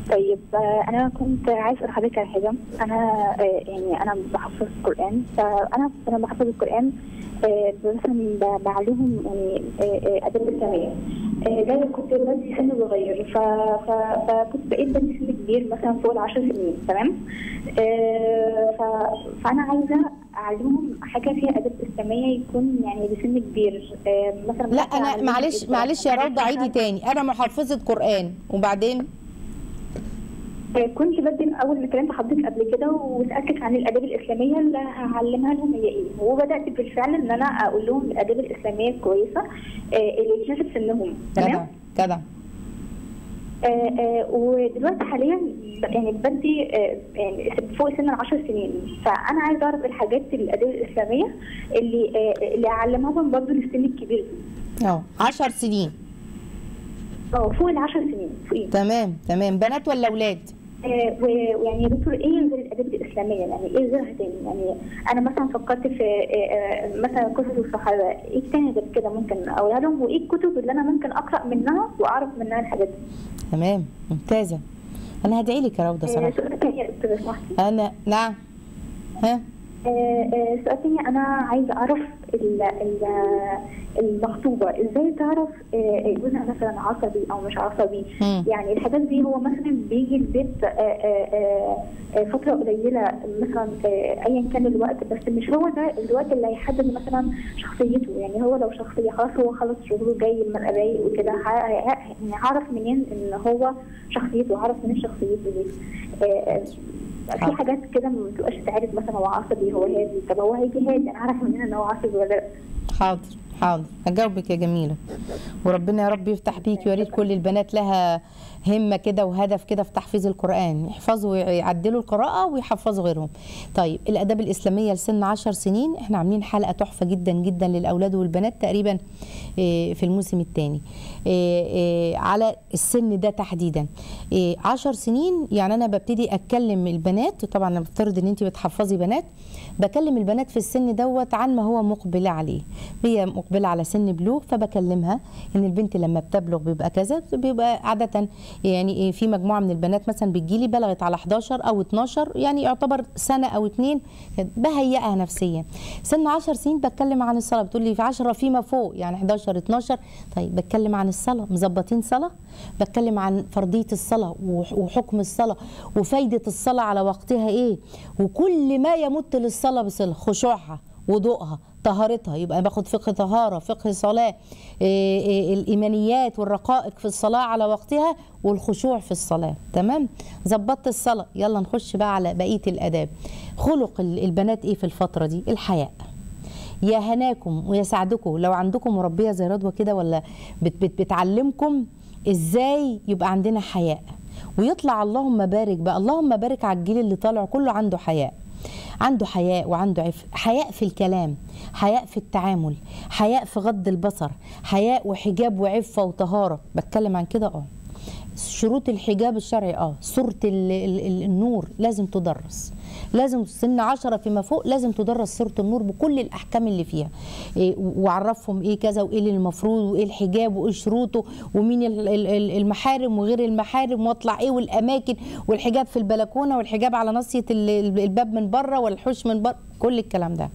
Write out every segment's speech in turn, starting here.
طيب آه، انا كنت عايز اسال حضرتك على حاجه انا آه، يعني انا بحفظ القران فانا انا بحفظ القران آه، مثلا ب- بعلمهم يعني آه، آه، اداب اسلاميه آه، ده كنت بدي سن صغير ف- ف- فكنت بقيت بدي سن كبير مثلا فوق العشر سنين تمام آه، ف- فانا عايزه اعلمهم حاجه فيها اداب اسلاميه يكون يعني بسن كبير آه، مثلا لا مثلاً انا أعلمهم معلش إزاي- معلش يا روضه عيدي تاني انا محفظه قران وبعدين كنت بدي اول ما كلمت حضرتك قبل كده وسالتك عن الاداب الاسلاميه اللي هعلمها لهم هي ايه وبدات بالفعل ان انا اقول لهم الاداب الاسلاميه الكويسه آه، اللي تناسب سنهم جدع تمام جدع آه، آه، ودلوقتي حاليا يعني بدي آه، يعني فوق سن العشر سنين فانا عايزه اعرف الحاجات الاداب الاسلاميه اللي آه، اللي اعلمها لهم برضه للسن الكبير اه 10 سنين اه فوق العشر سنين فوقيه تمام تمام بنات ولا اولاد آه، و- ويعني يا دكتور ايه غير الاداب الاسلاميه يعني ايه غيرها تاني يعني انا مثلا فكرت في آه، آه، مثلا قصص الصحابه ايه تاني غير كده ممكن اقولها لهم وايه الكتب اللي انا ممكن اقرا منها واعرف منها الحاجات دي تمام ممتازه انا هدعي لك يا روضه آه، صراحه سؤال تاني يا دكتور لو سمحتي انا نعم ها آه، آه، سؤال تاني انا عايزه اعرف ال- ال- المخطوبه ازاي تعرف آه، جوزها مثلا عصبي او مش عصبي مم. يعني الحاجات دي هو مثلا بيجي البيت آه، آه، آه، فتره قليله مثلا آه، ايا كان الوقت بس مش هو ده الوقت اللي هيحدد مثلا شخصيته يعني هو لو شخصيه خلاص هو خلص شغله جاي من القرايب وكده ه- ه- يعني هعرف منين ان هو شخصيته هعرف منين شخصيته دي آه، آه، آه. في حاجات كده ما بتبقاش تعرف مثلا هو عصبي هو هادي طب هو هيجي هادي انا عارف منين ان هو عصبي ولا لا حاضر حاضر هجاوبك يا جميله وربنا يا رب يفتح بيك ويا ريت كل البنات لها همه كده وهدف كده في تحفيظ القران يحفظوا ويعدلوا القراءه ويحفظوا غيرهم طيب الاداب الاسلاميه لسن 10 سنين احنا عاملين حلقه تحفه جدا جدا للاولاد والبنات تقريبا إيه، في الموسم الثاني على السن ده تحديدا 10 سنين يعني انا ببتدي اتكلم البنات طبعا انا بفترض ان انت بتحفظي بنات بكلم البنات في السن دوت عن ما هو مقبله عليه هي مقبله على سن بلوغ فبكلمها ان البنت لما بتبلغ بيبقى كذا بيبقى عاده يعني إيه في مجموعه من البنات مثلا بتجيلي بلغت على 11 او 12 يعني يعتبر سنه او اتنين بهيئها نفسيا سن 10 سنين بتكلم عن الصلاه بتقول لي في 10 فيما فوق يعني 11 12 طيب بتكلم عن الصلاه مظبطين صلاه بتكلم عن فرضيه الصلاه وح- وحكم الصلاه وفايده الصلاه على وقتها ايه وكل ما يمت للصلاه بصله خشوعها وضوءها طهارتها يبقى باخد فقه طهاره فقه صلاه إيه إيه الايمانيات والرقائق في الصلاه على وقتها والخشوع في الصلاه تمام ظبطت الصلاه يلا نخش بقى على بقيه الاداب خلق ال- البنات ايه في الفتره دي الحياء يا هناكم ويا سعدكم لو عندكم مربيه زي رضوى كده ولا بت بت بتعلمكم ازاي يبقى عندنا حياء ويطلع اللهم بارك بقى اللهم بارك على الجيل اللي طالع كله عنده حياء عنده حياء وعنده عف حياء في الكلام حياء في التعامل حياء في غض البصر حياء وحجاب وعفه وطهاره بتكلم عن كده اه شروط الحجاب الشرعي اه سورة ال- ال- ال- النور لازم تدرس لازم سن عشرة فيما فوق لازم تدرس سورة النور بكل الأحكام اللي فيها إيه وعرفهم إيه كذا وإيه اللي المفروض وإيه الحجاب وإيه شروطه ومين ال- ال- ال- المحارم وغير المحارم واطلع إيه والأماكن والحجاب في البلكونة والحجاب على ناصية ال- ال- الباب من بره والحوش من بره كل الكلام ده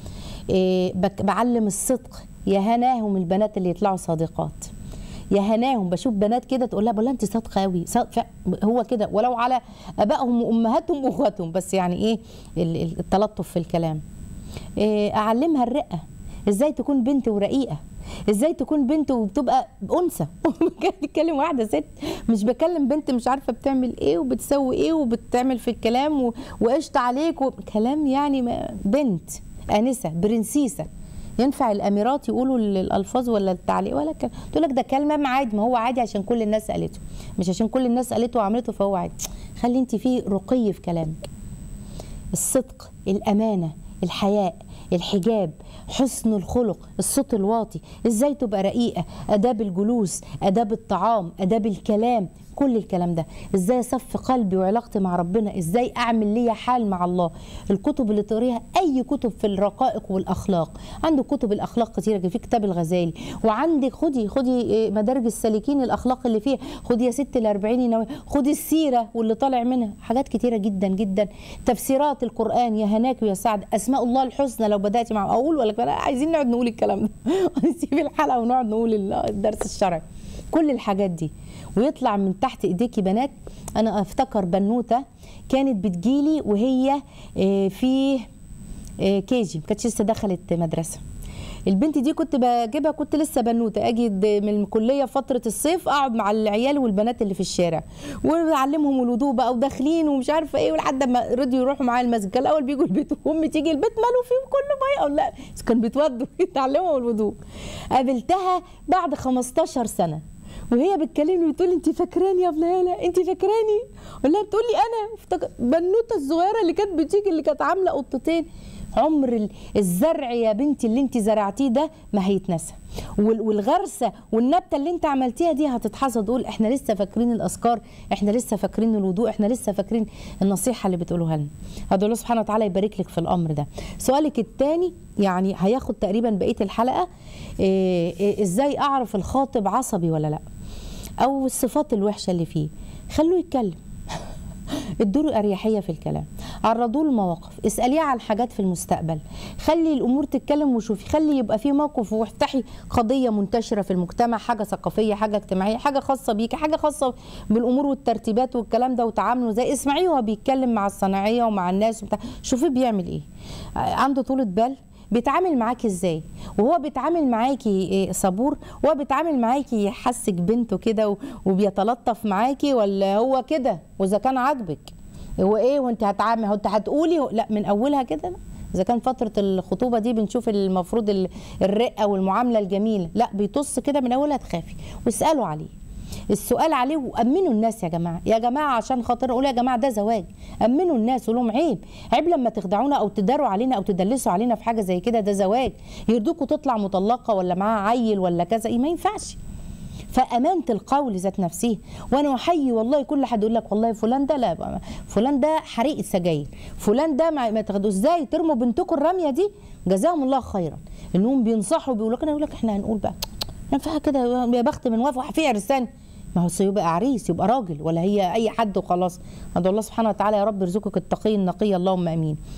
إيه بك- بعلم الصدق يا هناهم البنات اللي يطلعوا صادقات يا هناهم بشوف بنات كده تقول لها بقول لها انت صادقه قوي هو كده ولو على ابائهم وامهاتهم واخواتهم بس يعني ايه ال- ال- التلطف في الكلام إيه اعلمها الرقه ازاي تكون بنت ورقيقه ازاي تكون بنت وبتبقى انثى بتكلم واحده ست مش بكلم بنت مش عارفه بتعمل ايه وبتسوي ايه وبتعمل في الكلام و- وقشط عليك و- كلام يعني ما- بنت انسه برنسيسه ينفع الاميرات يقولوا ال- الالفاظ ولا التعليق ولا كده تقول لك ده كلمه عادي ما هو عادي عشان كل الناس قالته مش عشان كل الناس قالته وعملته فهو عادي خلي انت فيه رقي في كلامك الصدق الامانه الحياء الحجاب حسن الخلق الصوت الواطي ازاي تبقى رقيقه اداب الجلوس اداب الطعام اداب الكلام كل الكلام ده ازاي اصفي قلبي وعلاقتي مع ربنا ازاي اعمل ليا حال مع الله الكتب اللي تقريها اي كتب في الرقائق والاخلاق عندك كتب الاخلاق كتيره في كتاب الغزالي وعندك خدي خدي إيه، مدارج السالكين الاخلاق اللي فيها خدي يا ست الاربعين نووي خدي السيره واللي طالع منها حاجات كتيره جدا جدا تفسيرات القران يا هناك ويا سعد اسماء الله الحسنى لو بداتي مع اقول ولا كفاية؟ عايزين نقعد نقول الكلام ده نسيب الحلقه ونقعد نقول الدرس الشرعي كل الحاجات دي ويطلع من تحت ايديكي بنات انا افتكر بنوته كانت بتجيلي وهي آه، في آه، كيجي ما كانتش لسه دخلت مدرسه البنت دي كنت بجيبها كنت لسه بنوته اجي د- من الكليه فتره الصيف اقعد مع العيال والبنات اللي في الشارع واعلمهم الوضوء بقى وداخلين ومش عارفه ايه ولحد ما رضيوا يروحوا معايا المسجد كان الاول بيجوا البيت وامي تيجي البيت ماله فيه كله ميه اقول لا بس كان بيتودوا يتعلموا الوضوء قابلتها بعد 15 سنه وهي بتكلمني بتقول لي انت فاكراني يا فلانه انت فاكراني ولا بتقول لي انا افتكر بنوته الصغيره اللي كانت بتيجي اللي كانت عامله قطتين عمر ال- الزرع يا بنتي اللي انت زرعتيه ده ما هيتنسى وال- والغرسه والنبته اللي انت عملتيها دي هتتحصد تقول احنا لسه فاكرين الاذكار احنا لسه فاكرين الوضوء احنا لسه فاكرين النصيحه اللي بتقولوها لنا هذا الله سبحانه وتعالى يبارك لك في الامر ده سؤالك الثاني يعني هياخد تقريبا بقيه الحلقه إيه إيه ازاي اعرف الخاطب عصبي ولا لا او الصفات الوحشه اللي فيه خلوه يتكلم ادوا اريحيه في الكلام عرضوا له مواقف اساليه عن حاجات في المستقبل خلي الامور تتكلم وشوفي خلي يبقى في موقف وافتحي قضيه منتشره في المجتمع حاجه ثقافيه حاجه اجتماعيه حاجه خاصه بيكي حاجه خاصه بالامور والترتيبات والكلام ده وتعامله زي اسمعيه وهو بيتكلم مع الصناعيه ومع الناس وبتاع شوفيه بيعمل ايه عنده طولة بال بيتعامل معاكي ازاي وهو بيتعامل معاكي إيه صبور وهو بيتعامل معاكي يحسك بنته كده و- وبيتلطف معاكي ولا هو كده واذا كان عاجبك هو ايه وانت هتعامل هو انت هتقولي لا من اولها كده لا. اذا كان فتره الخطوبه دي بنشوف المفروض ال- الرقه والمعامله الجميله لا بيطص كده من اولها تخافي واسالوا عليه السؤال عليه وامنوا الناس يا جماعه يا جماعه عشان خاطر اقول يا جماعه ده زواج امنوا الناس قول لهم عيب عيب لما تخدعونا او تداروا علينا او تدلسوا علينا في حاجه زي كده ده زواج يرضوكوا تطلع مطلقه ولا معاها عيل ولا كذا إيه ما ينفعش فامانه القول ذات نفسه وانا احيي والله كل حد يقول لك والله فلان ده لا بقى. فلان ده حريق سجاير فلان ده ما, ما تاخدوا ازاي ترموا بنتكم الرميه دي جزاهم الله خيرا انهم بينصحوا بيقولوا لك يقول لك احنا هنقول بقى ينفع كده يا بخت من وافق في عرسان ما هو سيبقى عريس يبقى راجل ولا هي اي حد وخلاص ادعو الله سبحانه وتعالى يا رب يرزقك التقي النقي اللهم امين